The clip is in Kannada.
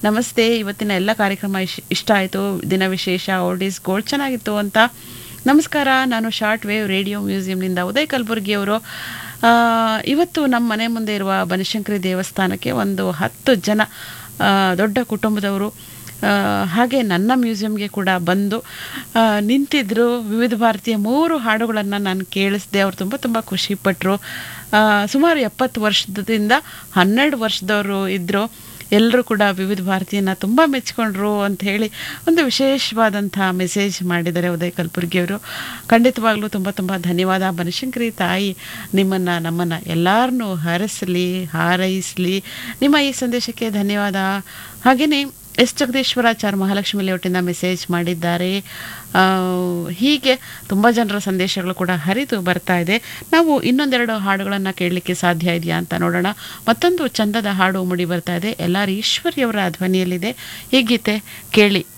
ನಮಸ್ತೆ ಇವತ್ತಿನ ಎಲ್ಲ ಕಾರ್ಯಕ್ರಮ ಇಶ್ ಇಷ್ಟ ಆಯಿತು ದಿನ ವಿಶೇಷ ಓಲ್ಡೀಸ್ ಗೋಲ್ಡ್ ಚೆನ್ನಾಗಿತ್ತು ಅಂತ ನಮಸ್ಕಾರ ನಾನು ಶಾರ್ಟ್ ವೇವ್ ರೇಡಿಯೋ ಮ್ಯೂಸಿಯಂನಿಂದ ಉದಯ್ ಕಲಬುರ್ಗಿಯವರು ಆ, ಇವತ್ತು ನಮ್ಮ ಮನೆ ಮುಂದೆ ಇರುವ ಬನಶಂಕರಿ ದೇವಸ್ಥಾನಕ್ಕೆ ಒಂದು ಹತ್ತು ಜನ ಆ, ದೊಡ್ಡ ಕುಟುಂಬದವರು ಆ, ಹಾಗೆ ನನ್ನ ಮ್ಯೂಸಿಯಂಗೆ ಕೂಡ ಬಂದು ಆ, ನಿಂತಿದ್ರು ವಿವಿಧ ಭಾರತೀಯ ಮೂರು ಹಾಡುಗಳನ್ನು ನಾನು ಕೇಳಿಸ್ದೆ ಅವ್ರು ತುಂಬ ತುಂಬ ಖುಷಿಪಟ್ಟರು ಸುಮಾರು ಎಪ್ಪತ್ತು ವರ್ಷದಿಂದ ಹನ್ನೆರಡು ವರ್ಷದವರು ಇದ್ದರು ಎಲ್ಲರೂ ಕೂಡ ವಿವಿಧ ಭಾರತೀಯನ ತುಂಬ ಮೆಚ್ಕೊಂಡ್ರು ಅಂತ ಹೇಳಿ ಒಂದು ವಿಶೇಷವಾದಂಥ ಮೆಸೇಜ್ ಮಾಡಿದ್ದಾರೆ ಉದಯ್ ಕಲಬುರ್ಗಿಯವರು ಖಂಡಿತವಾಗ್ಲೂ ತುಂಬ ತುಂಬ ಧನ್ಯವಾದ ಬನಶಂಕರಿ ತಾಯಿ ನಿಮ್ಮನ್ನು ನಮ್ಮನ್ನು ಎಲ್ಲರನ್ನೂ ಹರಸಲಿ ಹಾರೈಸಲಿ ನಿಮ್ಮ ಈ ಸಂದೇಶಕ್ಕೆ ಧನ್ಯವಾದ ಹಾಗೆಯೇ ಎಸ್ ಜಗದೀಶ್ವರಾಚಾರ್ ಮಹಾಲಕ್ಷ್ಮಿ ಲೇಔಟಿಂದ ಮೆಸೇಜ್ ಮಾಡಿದ್ದಾರೆ ಆ, ಹೀಗೆ ತುಂಬ ಜನರ ಸಂದೇಶಗಳು ಕೂಡ ಹರಿದು ಬರ್ತಾ ಇದೆ ನಾವು ಇನ್ನೊಂದೆರಡು ಹಾಡುಗಳನ್ನು ಕೇಳಲಿಕ್ಕೆ ಸಾಧ್ಯ ಇದೆಯಾ ಅಂತ ನೋಡೋಣ ಮತ್ತೊಂದು ಚಂದದ ಹಾಡು ಮುಡಿ ಬರ್ತಾ ಇದೆ ಎಲ್ಲ ಈಶ್ವರಿಯವರ ಧ್ವನಿಯಲ್ಲಿದೆ ಈ ಗೀತೆ ಕೇಳಿ